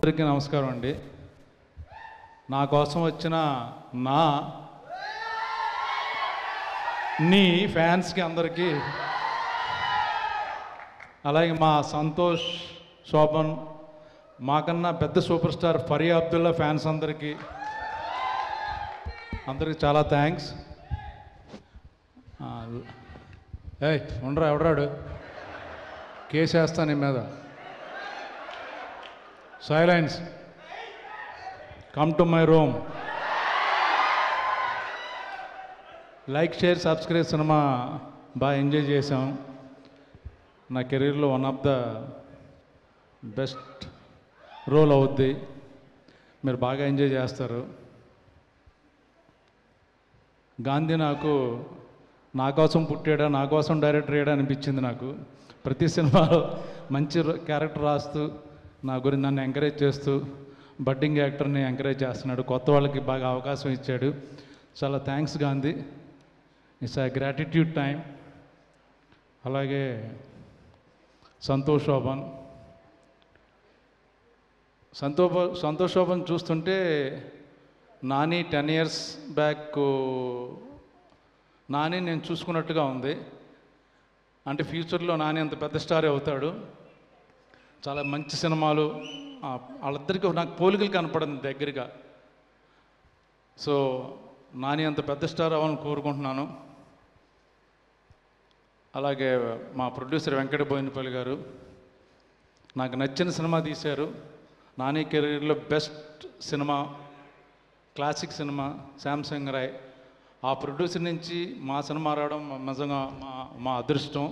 అందరికీ నమస్కారం అండి నా కోసం వచ్చిన నా నీ ఫ్యాన్స్కి అందరికీ అలాగే మా సంతోష్ శోభన్ మాకన్నా పెద్ద super star Faria Abdullah fans అందరికీ అందరికీ చాలా థ్యాంక్స్ ఏయ్ ఉండరా ఎవడరాడు కేసు వేస్తా నీ మీద silence come to my room like share subscribe cinema బాగా ఎంజాయ్ చేసాం నా కెరీర్లో one of the best role అవుద్ది మీరు బాగా ఎంజాయ్ చేస్తారు గాంధీ నాకు నా కోసం పుట్టాడా నా కోసం డైరెక్టర్ అయ్యాడా అనిపించింది నాకు ప్రతి సినిమాలో మంచి రో- క్యారెక్టర్ రాస్తూ నా గురించి నన్ను ఎంకరేజ్ చేస్తూ బడ్డింగ్ యాక్టర్ని ఎంకరేజ్ చేస్తున్నాడు కొత్త వాళ్ళకి బాగా అవకాశం ఇచ్చాడు చాలా thanks Gandhi it's a gratitude time అలాగే సంతోష్ శోభన్ సంతోష సంతోష్ శోభన్ చూస్తుంటే Nani ten years back Nani నేను చూసుకున్నట్టుగా ఉంది అంటే ఫ్యూచర్లో నాని అంత పెద్ద స్టార్ అవుతాడు చాలా మంచి సినిమాలు ఆ, వాళ్ళిద్దరికీ నాకు పోలికలు కనపడింది దగ్గరగా సో నాని అంత పెద్ద స్టార్ అవ్వాలని కోరుకుంటున్నాను అలాగే మా ప్రొడ్యూసర్ వెంకట బోయినపల్లి గారు నాకు నచ్చిన సినిమా తీశారు నాని కెరీర్లో బెస్ట్ సినిమా క్లాసిక్ సినిమా శాంసంగ్ రాయ్ ఆ ప్రొడ్యూసర్ నుంచి మా సినిమా రావడం మా- నిజంగా మా మా అదృష్టం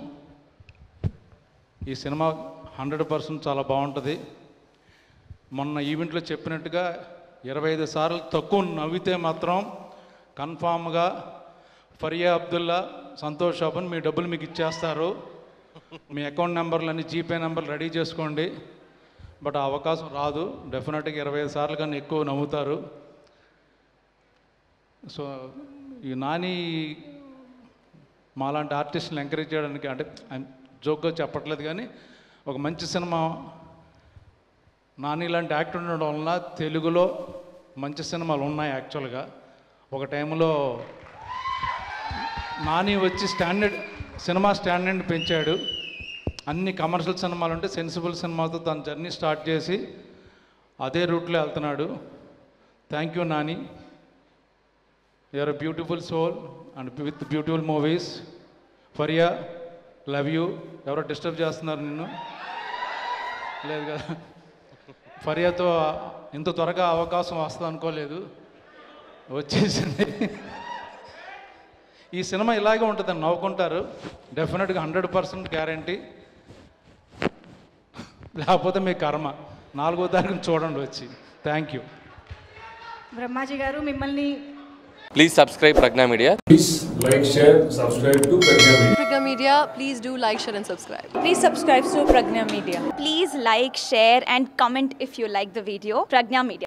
ఈ సినిమా హండ్రెడ్ పర్సెంట్ చాలా బాగుంటుంది మొన్న ఈవెంట్లో చెప్పినట్టుగా ఇరవై ఐదు సార్లు తక్కువ నవ్వితే మాత్రం కన్ఫామ్గా ఫరియా అబ్దుల్లా సంతోష్ షాపన్ మీ డబ్బులు మీకు ఇచ్చేస్తారు మీ అకౌంట్ నెంబర్లన్నీ జీపే నెంబర్లు రెడీ చేసుకోండి బట్ ఆ అవకాశం రాదు డెఫినెట్గా ఇరవై ఐదు సార్లు కన్నా ఎక్కువ నవ్వుతారు సో ఈ నాని మాలాంటి ఆర్టిస్ట్ని ఎంకరేజ్ చేయడానికి అంటే జోక్గా చెప్పట్లేదు కానీ ఒక మంచి సినిమా నాని లాంటి యాక్టర్ ఉండడం వలన తెలుగులో మంచి సినిమాలు ఉన్నాయి యాక్చువల్గా ఒక టైంలో నాని వచ్చి స్టాండర్డ్ సినిమా స్టాండర్డ్ పెంచాడు అన్ని కమర్షియల్ సినిమాలు ఉంటే సెన్సిబుల్ సినిమాతో తన జర్నీ స్టార్ట్ చేసి అదే రూట్లో వెళ్తున్నాడు thank you Nani you're a beautiful soul and with beautiful movies Faria love you ఎవరో డిస్టర్బ్ చేస్తున్నారు నిన్ను లేదు కదా ఫరియాతో ఇంత త్వరగా అవకాశం వస్తుంది అనుకోలేదు వచ్చేసింది ఈ సినిమా ఇలాగే ఉంటుందని నవ్వుకుంటారు డెఫినెట్గా హండ్రెడ్ పర్సెంట్ గ్యారంటీ లేకపోతే మీ కర్మ నాలుగో తారీఖున చూడండి వచ్చి థ్యాంక్ యూ బ్రహ్మాజీ గారు మిమ్మల్ని Please subscribe Pragna Media. Please like, share, subscribe to Pragya Media. Pragya Media, please do like, share, and subscribe. Please subscribe to Pragna Media. Please like, share, and comment if you like the video. Pragna Media.